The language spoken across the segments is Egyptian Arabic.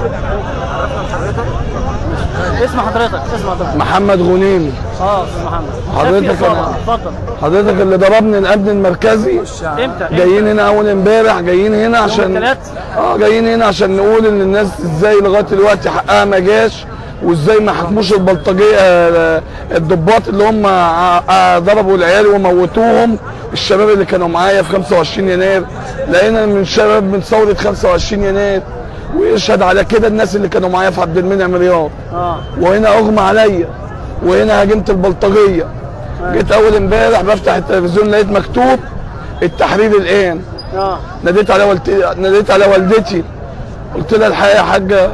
اسم حضرتك اسم حضرتك محمد غنيمي اه استاذ محمد حضرتك خفي الصوت. أنا- اتفضل حضرتك اللي ضربني الامن المركزي امتى جايين هنا اول امبارح جايين هنا عشان التلات؟ اه جايين هنا عشان نقول ان الناس ازاي لغايه دلوقتي حقها ما جاش وازاي ما حكموش البلطجيه آه، الضباط اللي هم ع- ع- ضربوا العيال وموتوهم الشباب اللي كانوا معايا في 25 يناير لقينا من شباب من ثوره 25 يناير ويشهد على كده الناس اللي كانوا معايا في عبد المنعم رياض اه وهنا اغمى عليا وهنا هاجمت البلطجيه جيت اول امبارح بفتح التلفزيون لقيت مكتوب التحرير الان اه ناديت على والدتي ناديت على والدتي قلت لها الحقيقه يا حاجه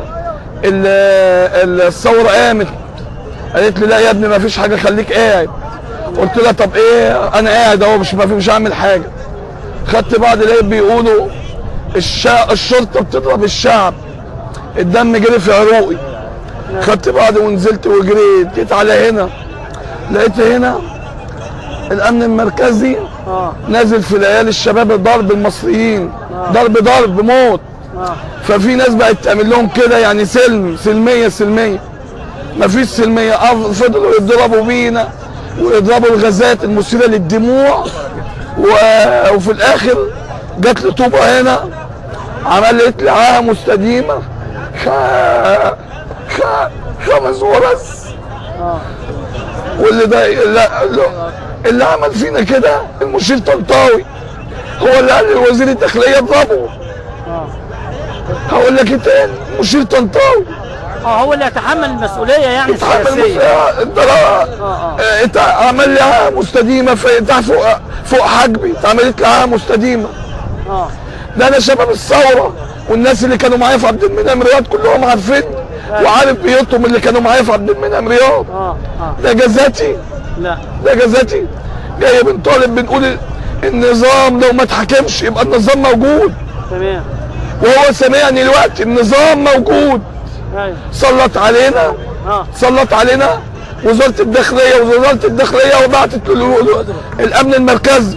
ال- الثوره قامت قالت لي لا يا ابني ما فيش حاجه خليك قاعد قلت لها طب ايه انا قاعد اهو مش ما في مش هعمل حاجه خدت بعض لقيت بيقولوا الشا... الشرطه بتضرب الشعب الدم جري في عروقي خدت بعض ونزلت وجريت جيت على هنا لقيت هنا الامن المركزي اه نازل في العيال الشباب ضرب المصريين ضرب ضرب موت اه ففي ناس بقت تعمل لهم كده يعني سلم سلميه سلميه مفيش سلميه أف- فضلوا يضربوا بينا ويضربوا الغازات المثيره للدموع و... وفي الاخر جات لي طوبه هنا عملت لي عاهه مستديمه خ... خ... خمس غرز اه واللي ده لا لا- اللي عمل فينا كده المشير طنطاوي هو اللي قال لوزير الداخليه اضربه اه هقول لك ايه تاني مشير طنطاوي اه هو اللي يتحمل المسؤوليه يعني اتحمل السياسيه مس- انت لا- اه. اه، انت عمل لي عاهه مستديمه في تحت فوق فوق حاجبي اتعملت لي عاهه مستديمه اه ده انا شباب الثوره والناس اللي كانوا معايا في عبد المنعم رياض كلهم عارفين وعارف بيوتهم اللي كانوا معايا في عبد المنعم رياض اه اه ده جزاتي لا ده جزاتي جاي بنطالب بنقول النظام لو ما اتحكمش يبقى النظام موجود تمام وهو سامعني دلوقتي النظام موجود ايوه سلط علينا اه سلط علينا وزاره الداخليه ووزاره الداخليه وبعتت له الامن المركزي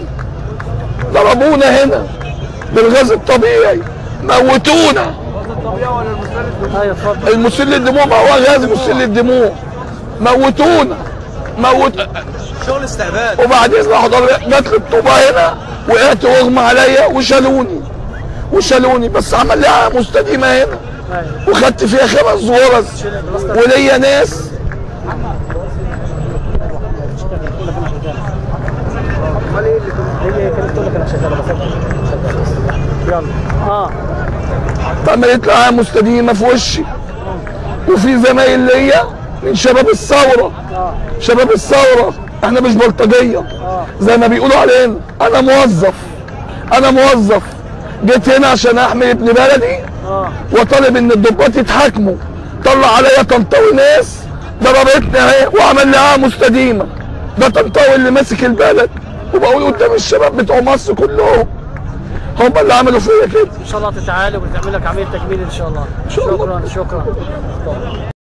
ضربونا هنا بالغاز الطبيعي موتونا ايوه اتفضل المسيل للدموع ما هو غاز مسيل للدموع موتونا موت شغل استعباد وبعدين راحوا ضرب- جات لي الطوبه هنا وقعت واغمى عليا وشالوني وشالوني بس عمل لي عاهه مستديمه هنا ايوه وخدت فيها خمس غرز وليا ناس هي كانت تقول لك انا شغاله بفكر يلا اه عملت لي عاهه مستديمه في وشي وفي زمايل ليا من شباب الثوره اه شباب الثوره احنا مش بلطجيه زي ما بيقولوا علينا انا موظف انا موظف جيت هنا عشان احمي ابن بلدي اه وطالب ان الضباط يتحاكموا طلع عليا طنطاوي ناس ضربتني اهي وعمل لي عاهه مستديمه ده طنطاوي اللي ماسك البلد وبقول قدام الشباب بتوع مصر كلهم هم اللي عملوا فيا كده ان شاء الله تتعالج وتعمل لك عمليه تجميل ان شاء الله شاء الله. شكرا شكرا